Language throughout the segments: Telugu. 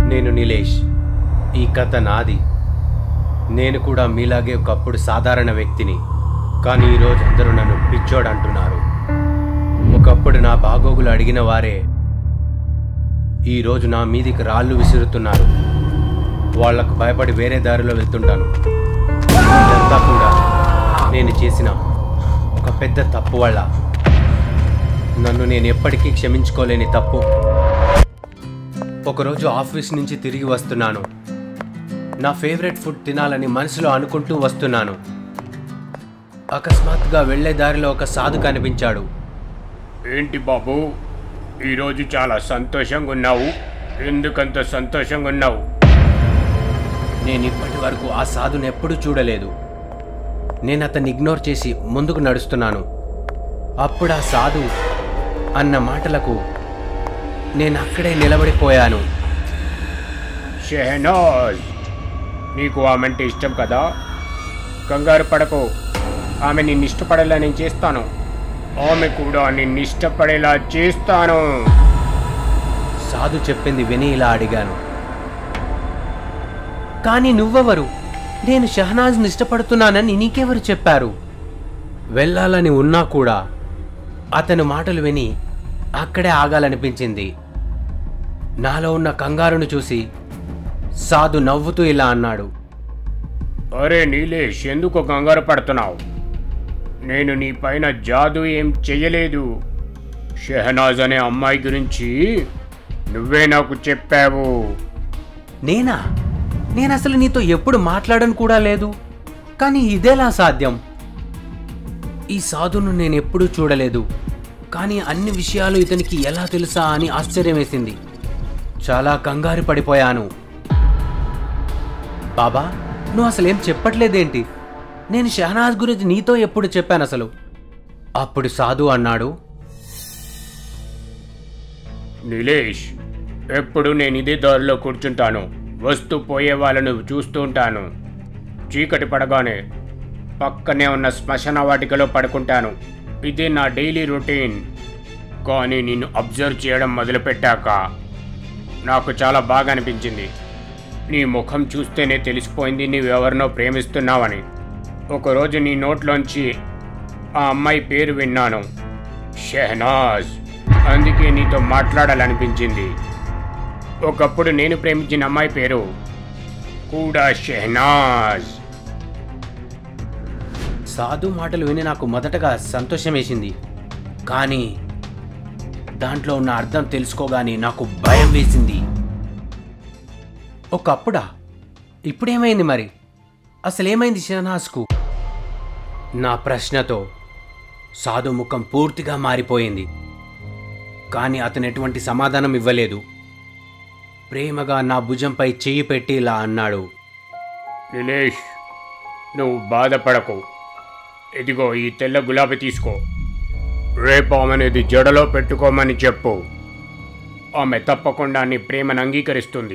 నేను నిలేష్ ఈ కథ నాది నేను కూడా మీలాగే ఒకప్పుడు సాధారణ వ్యక్తిని కానీ ఈరోజు అందరూ నన్ను పిచ్చోడు అంటున్నారు ఒకప్పుడు నా బాగోగులు అడిగిన వారే ఈరోజు నా మీదికి రాళ్ళు విసురుతున్నారు వాళ్లకు భయపడి వేరే దారిలో వెళ్తుంటాను ఇదంతా కూడా నేను చేసిన ఒక పెద్ద తప్పు వల్ల నన్ను నేను ఎప్పటికీ క్షమించుకోలేని తప్పు ఒకరోజు ఆఫీస్ నుంచి తిరిగి వస్తున్నాను నా ఫేవరెట్ ఫుడ్ తినాలని మనసులో అనుకుంటూ వస్తున్నాను అకస్మాత్తుగా వెళ్ళే దారిలో ఒక సాధు కనిపించాడు ఏంటి బాబు ఈరోజు చాలా సంతోషంగా ఉన్నావు ఎందుకంత సంతోషంగా ఉన్నావు నేను ఇప్పటి వరకు ఆ సాధుని ఎప్పుడూ చూడలేదు నేను అతన్ని ఇగ్నోర్ చేసి ముందుకు నడుస్తున్నాను అప్పుడు ఆ సాధు అన్న మాటలకు నేను అక్కడే నిలబడిపోయాను షెహనాజ్ నీకు ఆమెంటే ఇష్టం కదా కంగారు పడకు ఆమె నిన్ను ఇష్టపడేలా నేను చేస్తాను ఆమె కూడా నిన్ను ఇష్టపడేలా చేస్తాను సాధు చెప్పింది విని ఇలా అడిగాను కానీ నువ్వెవరు నేను షహనాజ్ని ఇష్టపడుతున్నానని నీకెవరు చెప్పారు వెళ్ళాలని ఉన్నా కూడా అతని మాటలు విని అక్కడే ఆగాలనిపించింది నాలో ఉన్న కంగారును చూసి సాధు నవ్వుతూ ఇలా అన్నాడు అరే నీలేష్ ఎందుకు కంగారు పడుతున్నావు నేను నీ పైన జాదు ఏం చెయ్యలేదు షెహనాజ్ అనే అమ్మాయి గురించి నువ్వే నాకు చెప్పావు నేనా నేను అసలు నీతో ఎప్పుడు మాట్లాడను కూడా లేదు కానీ ఇదేలా సాధ్యం ఈ సాధును నేను ఎప్పుడూ చూడలేదు కానీ అన్ని విషయాలు ఇతనికి ఎలా తెలుసా అని ఆశ్చర్యం వేసింది చాలా కంగారు పడిపోయాను బాబా నువ్వు అసలు ఏం చెప్పట్లేదేంటి నేను షహనాజ్ గురించి నీతో ఎప్పుడు చెప్పాను అసలు అప్పుడు సాధు అన్నాడు నీలేష్ ఎప్పుడు నేను ఇదే దారిలో కూర్చుంటాను వస్తూ పోయే వాళ్ళను చూస్తూ ఉంటాను చీకటి పడగానే పక్కనే ఉన్న శ్మశాన వాటికలో పడుకుంటాను ఇదే నా డైలీ రొటీన్ కానీ నిన్ను అబ్జర్వ్ చేయడం మొదలుపెట్టాక నాకు చాలా బాగా అనిపించింది నీ ముఖం చూస్తేనే తెలిసిపోయింది నీవెవరినో ప్రేమిస్తున్నావని ఒకరోజు నీ నోట్లోంచి ఆ అమ్మాయి పేరు విన్నాను షెహనాజ్ అందుకే నీతో మాట్లాడాలనిపించింది ఒకప్పుడు నేను ప్రేమించిన అమ్మాయి పేరు కూడా షెహనాజ్ సాధు మాటలు విని నాకు మొదటగా సంతోషం వేసింది కానీ దాంట్లో ఉన్న అర్థం తెలుసుకోగానే నాకు భయం వేసింది ఒకప్పుడా ఇప్పుడేమైంది మరి అసలేమైంది షహనాజ్కు నా ప్రశ్నతో సాధు ముఖం పూర్తిగా మారిపోయింది కానీ అతను ఎటువంటి సమాధానం ఇవ్వలేదు ప్రేమగా నా భుజంపై చెయ్యి పెట్టి ఇలా అన్నాడు నిలేష్ నువ్వు బాధపడకు ఇదిగో ఈ తెల్ల గులాబీ తీసుకో రేపు ఆమెనేది జడలో పెట్టుకోమని చెప్పు ఆమె తప్పకుండా నీ ప్రేమను అంగీకరిస్తుంది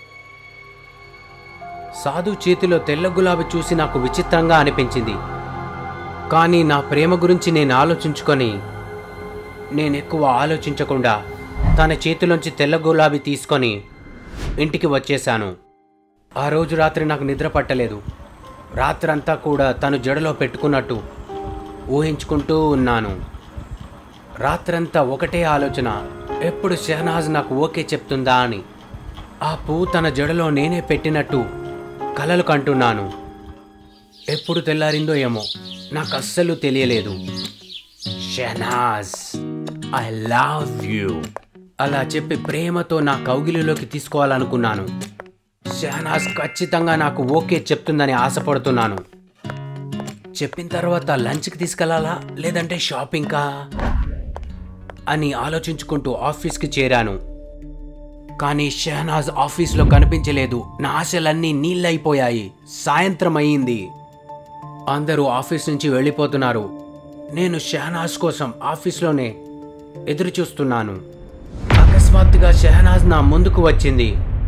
సాధు చేతిలో తెల్ల గులాబీ చూసి నాకు విచిత్రంగా అనిపించింది కానీ నా ప్రేమ గురించి నేను ఆలోచించుకొని నేను ఎక్కువ ఆలోచించకుండా తన చేతిలోంచి తెల్ల గులాబీ తీసుకొని ఇంటికి వచ్చేశాను ఆ రోజు రాత్రి నాకు నిద్ర పట్టలేదు రాత్రంతా కూడా తను జడలో పెట్టుకున్నట్టు ఊహించుకుంటూ ఉన్నాను రాత్రంతా ఒకటే ఆలోచన ఎప్పుడు షెహనాజ్ నాకు ఓకే చెప్తుందా అని ఆ పువ్వు తన జడలో నేనే పెట్టినట్టు కలలు కంటున్నాను ఎప్పుడు తెల్లారిందో ఏమో నాకు అస్సలు తెలియలేదు షెహనాజ్ ఐ లవ్ యూ అలా చెప్పి ప్రేమతో నా కౌగిలిలోకి తీసుకోవాలనుకున్నాను షెహనాజ్ ఖచ్చితంగా నాకు ఓకే చెప్తుందని ఆశపడుతున్నాను చెప్పిన తర్వాత లంచ్కి తీసుకెళ్లాలా లేదంటే షాపింగ్కా అని ఆలోచించుకుంటూ ఆఫీస్కి చేరాను కానీ షెహనాజ్ ఆఫీస్లో కనిపించలేదు నా ఆశలన్నీ నీళ్ళైపోయాయి సాయంత్రం అయ్యింది అందరూ ఆఫీస్ నుంచి వెళ్ళిపోతున్నారు నేను షెహనాజ్ కోసం ఆఫీస్లోనే ఎదురు చూస్తున్నాను అకస్మాత్తుగా షెహనాజ్ నా ముందుకు వచ్చింది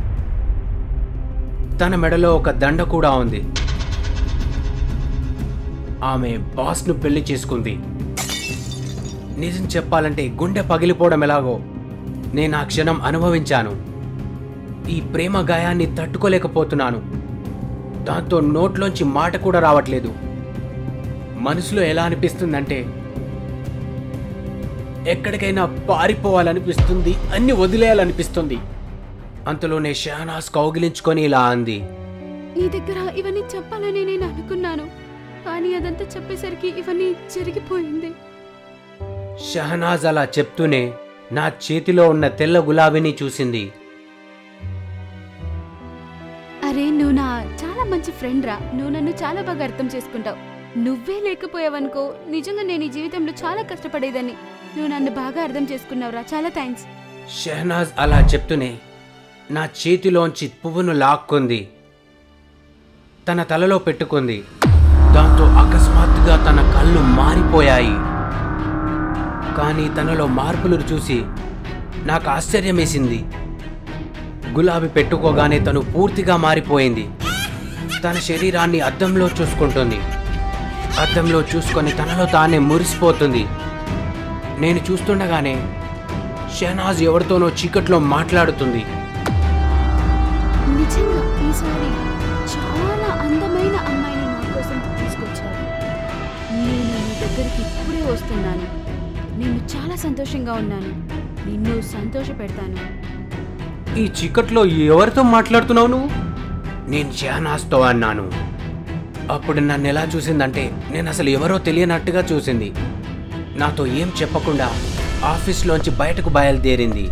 తన మెడలో ఒక దండ కూడా ఉంది ఆమె బాస్ను పెళ్లి చేసుకుంది నిజం చెప్పాలంటే గుండె పగిలిపోవడం ఎలాగో నేను ఆ క్షణం అనుభవించాను ఈ ప్రేమ గాయాన్ని తట్టుకోలేకపోతున్నాను దాంతో నోట్లోంచి మాట కూడా రావట్లేదు మనసులో ఎలా అనిపిస్తుందంటే ఎక్కడికైనా పారిపోవాలనిపిస్తుంది అన్ని వదిలేయాలనిపిస్తుంది అంతలోనే షహనాజ్ కౌగిలించుకొని ఇలా అంది నీ దగ్గర ఇవన్నీ చెప్పాలని నేను అనుకున్నాను కానీ అదంతా చెప్పేసరికి ఇవన్నీ జరిగిపోయింది షహనాజ్ అలా చెప్తూనే నా చేతిలో ఉన్న తెల్ల గులాబీని చూసింది అరే నువ్వు నా చాలా మంచి ఫ్రెండ్ రా నువ్వు నన్ను చాలా బాగా అర్థం చేసుకుంటావు నువ్వే లేకపోయావనుకో నిజంగా నేను ఈ జీవితంలో చాలా కష్టపడేదాన్ని నువ్వు నన్ను బాగా అర్థం చేసుకున్నావురా చాలా థ్యాంక్స్ షహనాజ్ అలా చెప్తూనే నా చేతిలోంచి పువ్వును లాక్కుంది తన తలలో పెట్టుకుంది దాంతో అకస్మాత్తుగా తన కళ్ళు మారిపోయాయి కానీ తనలో మార్పులు చూసి నాకు ఆశ్చర్యమేసింది గులాబీ పెట్టుకోగానే తను పూర్తిగా మారిపోయింది తన శరీరాన్ని అద్దంలో చూసుకుంటుంది అద్దంలో చూసుకొని తనలో తానే మురిసిపోతుంది నేను చూస్తుండగానే షెహనాజ్ ఎవరితోనో చీకట్లో మాట్లాడుతుంది నిజంగా ఈసారి చాలా అందమైన అమ్మాయిని నా కోసం తీసుకొచ్చారు నేను నీ దగ్గరికి ఇప్పుడే వస్తున్నాను నేను చాలా సంతోషంగా ఉన్నాను నిన్ను సంతోష పెడతాను ఈ చీకట్లో ఎవరితో మాట్లాడుతున్నావు నువ్వు నేను షెహనాజ్తో అన్నాను అప్పుడు నన్ను ఎలా చూసిందంటే నేను అసలు ఎవరో తెలియనట్టుగా చూసింది నాతో ఏం చెప్పకుండా ఆఫీస్లోంచి బయటకు బయలుదేరింది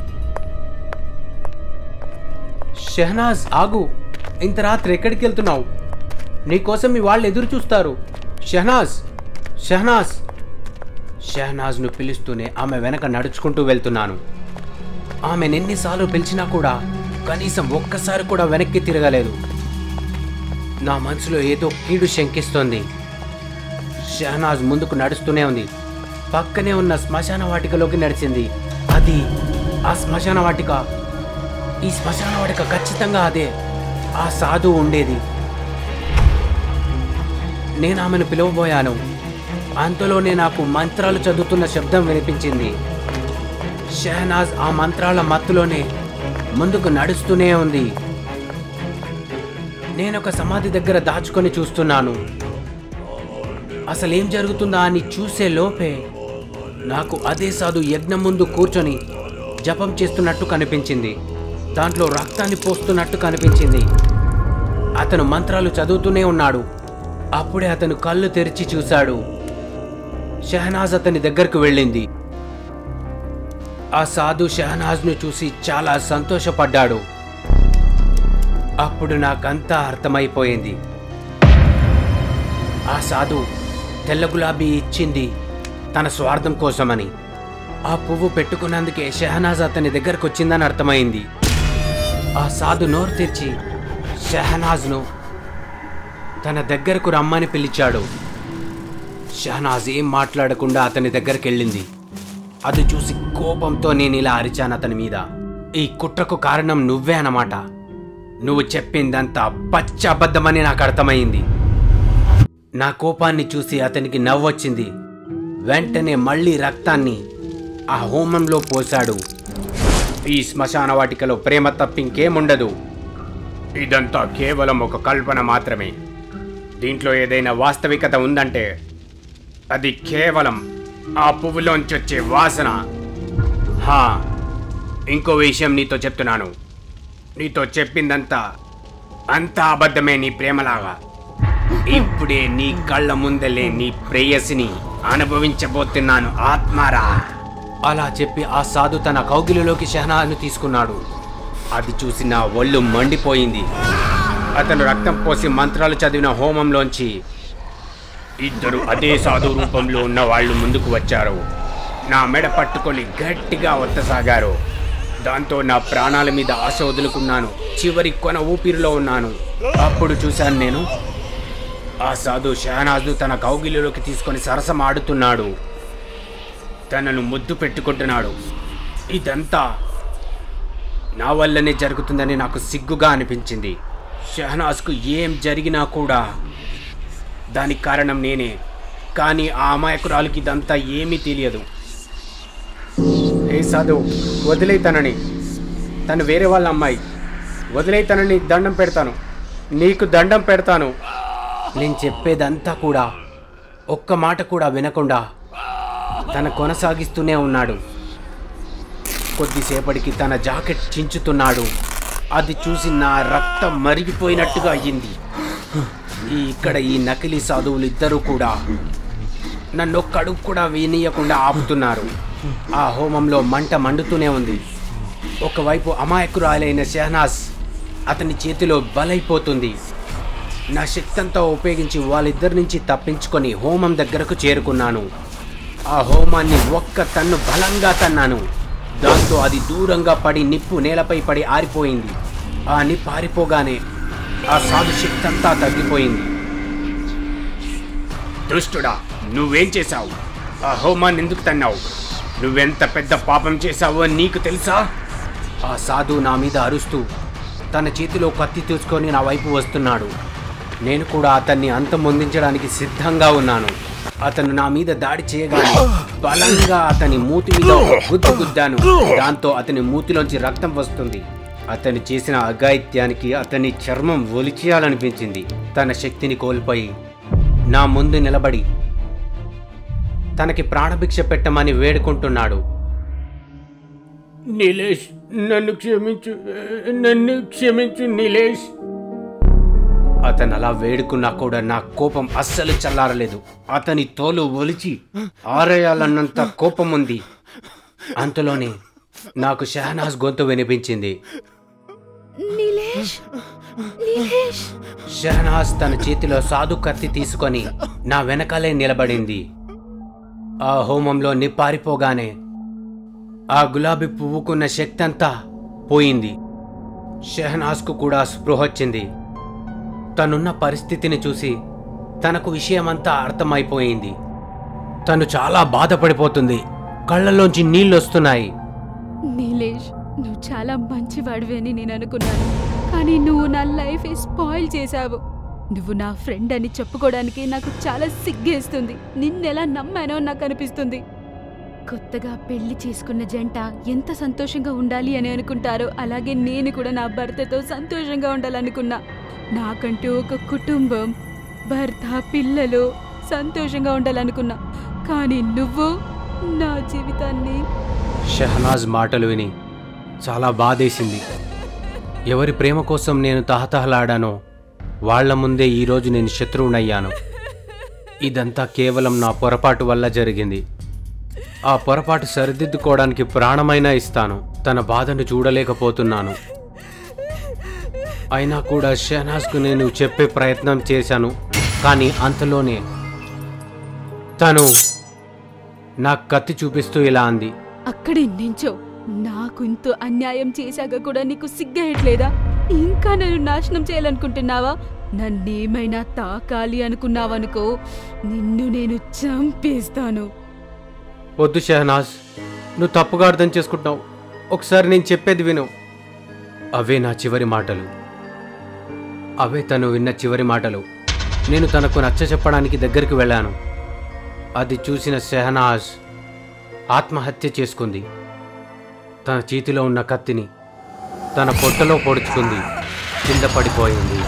షెహనాజ్ ఆగు ఇంత రాత్రి ఎక్కడికి వెళ్తున్నావు నీకోసం మీ వాళ్ళు ఎదురు చూస్తారు షెహనాజ్ షెహనాజ్ షెహనాజ్ను పిలుస్తూనే ఆమె వెనక నడుచుకుంటూ వెళ్తున్నాను ఆమె ఎన్నిసార్లు పిలిచినా కూడా కనీసం ఒక్కసారి కూడా వెనక్కి తిరగలేదు నా మనసులో ఏదో కీడు శంకిస్తోంది షహనాజ్ ముందుకు నడుస్తూనే ఉంది పక్కనే ఉన్న శ్మశాన వాటికలోకి నడిచింది అది ఆ శ్మశాన వాటిక ఈ శ్మశాన వాటిక ఖచ్చితంగా అదే ఆ సాధువు ఉండేది నేను ఆమెను పిలవబోయాను అంతలోనే నాకు మంత్రాలు చదువుతున్న శబ్దం వినిపించింది షెహనాజ్ ఆ మంత్రాల మత్తులోనే ముందుకు నడుస్తూనే ఉంది నేనొక సమాధి దగ్గర దాచుకొని చూస్తున్నాను అసలేం జరుగుతుందా అని చూసే లోపే నాకు అదే సాధు యజ్ఞం ముందు కూర్చొని జపం చేస్తున్నట్టు కనిపించింది దాంట్లో రక్తాన్ని పోస్తున్నట్టు కనిపించింది అతను మంత్రాలు చదువుతూనే ఉన్నాడు అప్పుడే అతను కళ్ళు తెరిచి చూశాడు షెహనాజ్ అతని దగ్గరకు వెళ్ళింది ఆ సాధు షహనాజ్ను చూసి చాలా సంతోషపడ్డాడు అప్పుడు నాకంతా అర్థమైపోయింది ఆ సాధు తెల్ల గులాబీ ఇచ్చింది తన స్వార్థం కోసమని ఆ పువ్వు పెట్టుకున్నందుకే షెహనాజ్ అతని దగ్గరకు వచ్చిందని అర్థమైంది ఆ సాధు నోరు తెరిచి షెహనాజ్ను తన దగ్గరకు రమ్మని పిలిచాడు షహనాజ్ ఏం మాట్లాడకుండా అతని దగ్గరికి వెళ్ళింది అది చూసి కోపంతో నేను ఇలా అరిచాను అతని మీద ఈ కుట్రకు కారణం నువ్వే అన్నమాట నువ్వు చెప్పిందంతా పచ్చ అబద్ధమని నాకు అర్థమైంది నా కోపాన్ని చూసి అతనికి నవ్వొచ్చింది వెంటనే మళ్ళీ రక్తాన్ని ఆ హోమంలో పోశాడు ఈ శ్మశాన వాటికలో ప్రేమ తప్పింకేముండదు ఇదంతా కేవలం ఒక కల్పన మాత్రమే దీంట్లో ఏదైనా వాస్తవికత ఉందంటే అది కేవలం ఆ పువ్వులోంచి వచ్చే వాసన హా ఇంకో విషయం నీతో చెప్తున్నాను నీతో చెప్పిందంతా అంతా అబద్ధమే నీ ప్రేమలాగా ఇప్పుడే నీ కళ్ళ ముందలే నీ ప్రేయసిని అనుభవించబోతున్నాను ఆత్మారా అలా చెప్పి ఆ సాధు తన కౌగిలిలోకి షహనాను తీసుకున్నాడు అది చూసి నా ఒళ్ళు మండిపోయింది అతను రక్తం పోసి మంత్రాలు చదివిన హోమంలోంచి ఇద్దరు అదే సాధు రూపంలో ఉన్న వాళ్ళు ముందుకు వచ్చారు నా మెడ పట్టుకొని గట్టిగా ఒత్తసాగారు దాంతో నా ప్రాణాల మీద ఆశ వదులుకున్నాను చివరి కొన ఊపిరిలో ఉన్నాను అప్పుడు చూశాను నేను ఆ సాధు షహనాజు తన కౌగిలిలోకి తీసుకొని సరసం ఆడుతున్నాడు తనను ముద్దు పెట్టుకుంటున్నాడు ఇదంతా నా వల్లనే జరుగుతుందని నాకు సిగ్గుగా అనిపించింది షహనాజ్కు ఏం జరిగినా కూడా దానికి కారణం నేనే కానీ ఆ అమాయకురాలికి ఇదంతా ఏమీ తెలియదు ఏ సాధు వదిలే తనని తను వేరే వాళ్ళ అమ్మాయి వదిలే తనని దండం పెడతాను నీకు దండం పెడతాను నేను చెప్పేదంతా కూడా ఒక్క మాట కూడా వినకుండా తన కొనసాగిస్తూనే ఉన్నాడు కొద్దిసేపటికి తన జాకెట్ చించుతున్నాడు అది చూసి నా రక్తం మరిగిపోయినట్టుగా అయ్యింది ఈ ఇక్కడ ఈ నకిలీ సాధువులు ఇద్దరూ కూడా నన్ను ఒక్క అడుగు కూడా వినియకుండా ఆపుతున్నారు ఆ హోమంలో మంట మండుతూనే ఉంది ఒకవైపు అమాయకురాలైన షెహనాజ్ అతని చేతిలో బలైపోతుంది నా శక్తంతా ఉపయోగించి వాళ్ళిద్దరి నుంచి తప్పించుకొని హోమం దగ్గరకు చేరుకున్నాను ఆ హోమాన్ని ఒక్క తన్ను బలంగా తన్నాను దాంతో అది దూరంగా పడి నిప్పు నేలపై పడి ఆరిపోయింది ఆ నిప్పు ఆరిపోగానే ఆ సాధు శక్తి అంతా తగ్గిపోయింది దుష్టుడా నువ్వేం చేశావు ఆ హోమాన్ని ఎందుకు తన్నావు నువ్వెంత పెద్ద పాపం చేశావో నీకు తెలుసా ఆ సాధు నా మీద అరుస్తూ తన చేతిలో కత్తి తీసుకొని నా వైపు వస్తున్నాడు నేను కూడా అతన్ని అంతమొందించడానికి సిద్ధంగా ఉన్నాను అతను నా మీద దాడి చేయగానే బలంగా అతని మూతి మీద ఒక గుద్దు గుద్దాను దాంతో అతని మూతిలోంచి రక్తం వస్తుంది అతను చేసిన అఘాయిత్యానికి అతని చర్మం ఒలిచేయాలనిపించింది తన శక్తిని కోల్పోయి నా ముందు నిలబడి తనకి ప్రాణభిక్ష పెట్టమని వేడుకుంటున్నాడు నీలేష్ నన్ను క్షమించు నన్ను క్షమించు నీలేష్ అతను అలా వేడుకున్నా కూడా నా కోపం అస్సలు చల్లారలేదు అతని తోలు ఒలిచి ఆరేయాలన్నంత కోపం ఉంది అంతలోనే నాకు షహనాజ్ గొంతు వినిపించింది నీలేష్ నీలేష్ షహనాజ్ తన చేతిలో సాధు కత్తి తీసుకొని నా వెనకాలే నిలబడింది ఆ హోమంలో నిప్పారిపోగానే ఆ గులాబీ పువ్వుకున్న శక్తి అంతా పోయింది షెహనాజ్కు కూడా స్పృహ వచ్చింది తనున్న పరిస్థితిని చూసి తనకు విషయమంతా అర్థమైపోయింది తను చాలా బాధపడిపోతుంది కళ్ళలోంచి నీళ్ళు వస్తున్నాయి నీలేష్ నువ్వు చాలా మంచివాడివి అని నేను అనుకున్నాను కానీ నువ్వు నా లైఫ్ స్పాయిల్ చేశావు నువ్వు నా ఫ్రెండ్ అని చెప్పుకోవడానికి నాకు చాలా సిగ్గేస్తుంది నిన్నెలా నమ్మానో నాకు అనిపిస్తుంది కొత్తగా పెళ్లి చేసుకున్న జంట ఎంత సంతోషంగా ఉండాలి అని అనుకుంటారో అలాగే నేను కూడా నా భర్తతో సంతోషంగా ఉండాలనుకున్నా నాకంటూ ఒక కుటుంబం భర్త పిల్లలు సంతోషంగా ఉండాలనుకున్నా కానీ నువ్వు నా జీవితాన్ని షహనాజ్ మాటలు విని చాలా బాధేసింది ఎవరి ప్రేమ కోసం నేను తహతహలాడానో వాళ్ళ ముందే ఈరోజు నేను శత్రువునయ్యాను ఇదంతా కేవలం నా పొరపాటు వల్ల జరిగింది ఆ పొరపాటు సరిదిద్దుకోవడానికి ప్రాణమైనా ఇస్తాను తన బాధను చూడలేకపోతున్నాను అయినా కూడా షహనాజ్కు నేను చెప్పే ప్రయత్నం చేశాను కానీ అంతలోనే తను నా కత్తి చూపిస్తూ ఇలా అంది అక్కడి నించో నాకు ఇంత అన్యాయం చేశాక కూడా నీకు సిగ్గేయట్లేదా ఇంకా నన్ను నాశనం చేయాలనుకుంటున్నావా నన్నేమైనా తాకాలి అనుకున్నావనుకో నిన్ను నేను చంపేస్తాను వద్దు షహనాజ్ నువ్వు తప్పుగా అర్థం చేసుకుంటున్నావు ఒకసారి నేను చెప్పేది విను అవే నా చివరి మాటలు అవే తను విన్న చివరి మాటలు నేను తనకు నచ్చ చెప్పడానికి దగ్గరికి వెళ్ళాను అది చూసిన షెహనాజ్ ఆత్మహత్య చేసుకుంది తన చేతిలో ఉన్న కత్తిని తన పొట్టలో పొడుచుకుంది కింద పడిపోయింది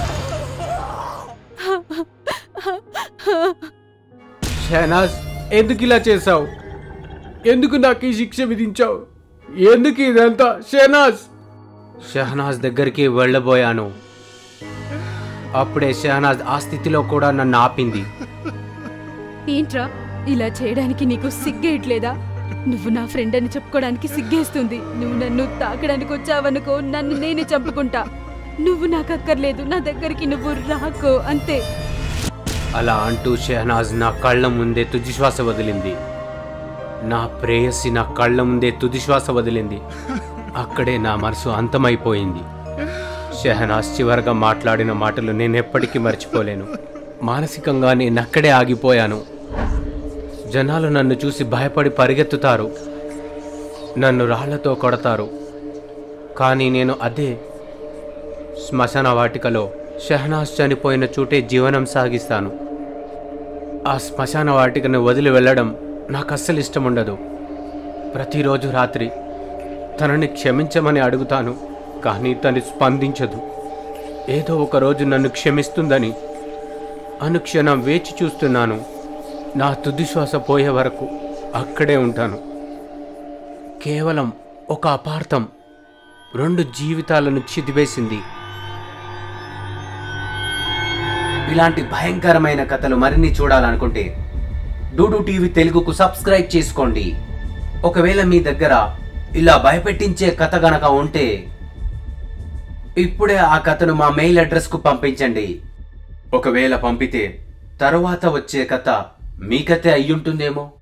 షెహనాజ్ ఎందుకు ఇలా చేశావు ఎందుకు నాకు ఈ శిక్ష విధించావు ఎందుకు ఇదంతా షెహనాజ్ షహనాజ్ దగ్గరికి వెళ్ళబోయాను అప్పుడే షహనాజ్ ఆ స్థితిలో కూడా నన్ను ఆపింది ఏంట్రా ఇలా చేయడానికి నీకు సిగ్గేయట్లేదా నువ్వు నా ఫ్రెండ్ అని చెప్పుకోవడానికి సిగ్గేస్తుంది నువ్వు నన్ను తాకడానికి వచ్చావనుకో నన్ను నేనే చంపుకుంటా నువ్వు నాకు అక్కర్లేదు నా దగ్గరికి నువ్వు రాకో అంతే అలా అంటూ షెహనాజ్ నా కళ్ళ ముందే తుదిశ్వాస వదిలింది నా ప్రేయసి నా కళ్ళ ముందే తుదిశ్వాస వదిలింది అక్కడే నా మనసు అంతమైపోయింది షెహనాజ్ చివరగా మాట్లాడిన మాటలు నేను ఎప్పటికీ మర్చిపోలేను మానసికంగా నేను అక్కడే ఆగిపోయాను జనాలు నన్ను చూసి భయపడి పరిగెత్తుతారు నన్ను రాళ్లతో కొడతారు కానీ నేను అదే శ్మశాన వాటికలో షహనాజ్ చనిపోయిన చోటే జీవనం సాగిస్తాను ఆ శ్మశాన వాటికను వదిలి వెళ్ళడం నాకు అస్సలు ఇష్టం ఉండదు ప్రతిరోజు రాత్రి తనని క్షమించమని అడుగుతాను కానీ తను స్పందించదు ఏదో ఒక రోజు నన్ను క్షమిస్తుందని అనుక్షణం వేచి చూస్తున్నాను నా తుది శ్వాస పోయే వరకు అక్కడే ఉంటాను కేవలం ఒక అపార్థం రెండు జీవితాలను చిదివేసింది ఇలాంటి భయంకరమైన కథలు మరిన్ని చూడాలనుకుంటే డూడు టీవీ తెలుగుకు సబ్స్క్రైబ్ చేసుకోండి ఒకవేళ మీ దగ్గర ఇలా భయపెట్టించే కథ గనక ఉంటే ఇప్పుడే ఆ కథను మా మెయిల్ అడ్రస్కు పంపించండి ఒకవేళ పంపితే తరువాత వచ్చే కథ మీ కథే అయ్యుంటుందేమో